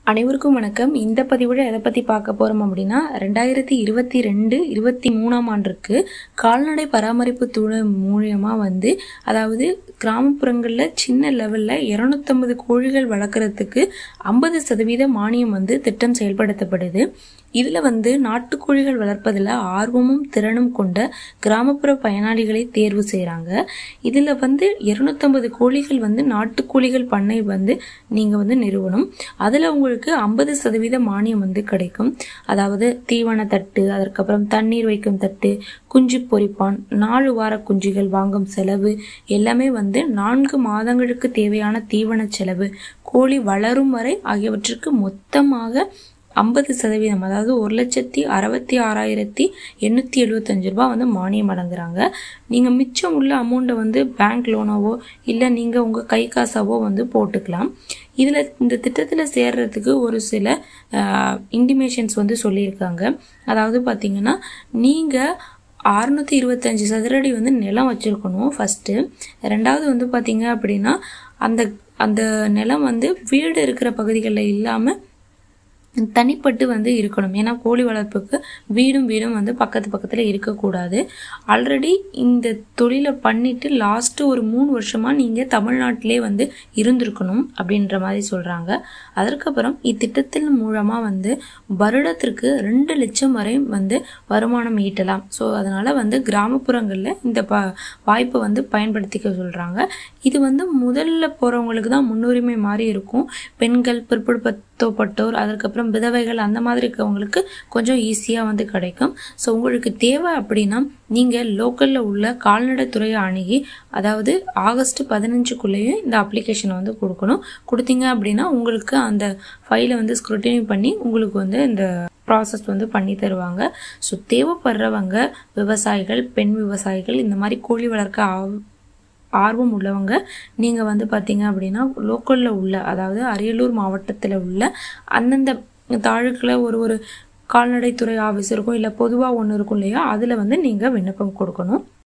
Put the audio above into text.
அனைவருக்கும் வணக்கம் இந்த பதிவில் எதை பற்றி பார்க்க போகிறோம் அப்படின்னா ரெண்டாயிரத்தி இருபத்தி ரெண்டு இருபத்தி மூணாம் ஆண்டிற்கு கால்நடை பராமரிப்பு துறை மூலியமாக வந்து அதாவது கிராமப்புறங்களில் சின்ன லெவலில் இரநூத்தம்பது கோழிகள் வளர்க்குறதுக்கு ஐம்பது சதவீத மானியம் வந்து திட்டம் செயல்படுத்தப்படுது இதில் வந்து நாட்டுக்கோழிகள் வளர்ப்பதில் ஆர்வமும் திறனும் கொண்ட கிராமப்புற பயனாளிகளை தேர்வு செய்கிறாங்க இதில் வந்து இரநூத்தம்பது கோழிகள் வந்து நாட்டுக்கோழிகள் பண்ணை வந்து நீங்கள் வந்து நிறுவனம் அதில் உங்களுக்கு ஐம்பது சதவீத மானியம் வந்து கிடைக்கும் அதாவது தீவன தட்டு அதற்கப்புறம் தண்ணீர் வைக்கும் தட்டு குஞ்சு பொரிப்பான் நாலு வார குஞ்சுகள் வாங்கும் செலவு எல்லாமே வந்து நான்கு மாதங்களுக்கு தேவையான தீவன செலவு கோழி வளரும் வரை ஆகியவற்றுக்கு மொத்தமாக ஐம்பது சதவீதம் அதாவது ஒரு லட்சத்தி அறுபத்தி ஆறாயிரத்தி எண்ணூற்றி எழுபத்தஞ்சு ரூபா வந்து மானியம் வழங்குறாங்க நீங்கள் மிச்சம் உள்ள அமௌண்ட்டை வந்து பேங்க் லோனாவோ இல்லை நீங்கள் உங்கள் கை காசாவோ வந்து போட்டுக்கலாம் இதில் இந்த திட்டத்தில் சேர்றதுக்கு ஒரு சில இன்டிமேஷன்ஸ் வந்து சொல்லியிருக்காங்க அதாவது பார்த்தீங்கன்னா நீங்கள் அறுநூற்றி இருபத்தஞ்சி சதுரடி வந்து நிலம் வச்சுருக்கணும் ஃபஸ்ட்டு ரெண்டாவது வந்து பார்த்தீங்க அப்படின்னா அந்த அந்த நிலம் வந்து வீடு இருக்கிற பகுதிகளில் இல்லாமல் தனிப்பட்டு வந்து இருக்கணும் ஏன்னா கோழி வளர்ப்புக்கு வீடும் வீடும் வந்து பக்கத்து பக்கத்தில் இருக்கக்கூடாது ஆல்ரெடி இந்த தொழிலை பண்ணிட்டு லாஸ்ட்டு ஒரு மூணு வருஷமாக நீங்கள் தமிழ்நாட்டிலே வந்து இருந்திருக்கணும் அப்படின்ற மாதிரி சொல்கிறாங்க அதற்கப்புறம் இத்திட்டத்தின் மூலமாக வந்து வருடத்திற்கு ரெண்டு லட்சம் வரை வந்து வருமானம் ஈட்டலாம் ஸோ அதனால் வந்து கிராமப்புறங்களில் இந்த ப வாய்ப்பை வந்து பயன்படுத்திக்க சொல்கிறாங்க இது வந்து முதல்ல போகிறவங்களுக்கு தான் முன்னுரிமை மாதிரி இருக்கும் பெண்கள் பிற்படுத்தப்பட்டோர் அதற்கப்புறம் விதவைகள் அந்த மாதிரி இருக்கவங்களுக்கு கொஞ்சம் ஈஸியாக வந்து கிடைக்கும் ஸோ உங்களுக்கு தேவை அப்படின்னா நீங்கள் லோக்கலில் உள்ள கால்நடைத்துறையை அணுகி அதாவது ஆகஸ்ட் பதினஞ்சுக்குள்ளேயும் இந்த அப்ளிகேஷனை வந்து கொடுக்கணும் கொடுத்தீங்க அப்படின்னா உங்களுக்கு அந்த ஃபைலை வந்து ஸ்க்ரூட்டினி பண்ணி உங்களுக்கு வந்து இந்த ப்ராசஸ் வந்து பண்ணி தருவாங்க ஸோ தேவைப்படுறவங்க விவசாயிகள் பெண் விவசாயிகள் இந்த மாதிரி கோழி வளர்க்க ஆ ஆர்வம் உள்ளவங்க நீங்கள் வந்து பார்த்தீங்க அப்படின்னா லோக்கலில் உள்ள அதாவது அரியலூர் மாவட்டத்தில் உள்ள அந்தந்த தாலுக்கில் ஒரு ஒரு கால்நடைத்துறை ஆஃபீஸ் இருக்கும் இல்லை பொதுவாக ஒன்று இருக்கும் இல்லையா அதில் வந்து நீங்கள் விண்ணப்பம் கொடுக்கணும்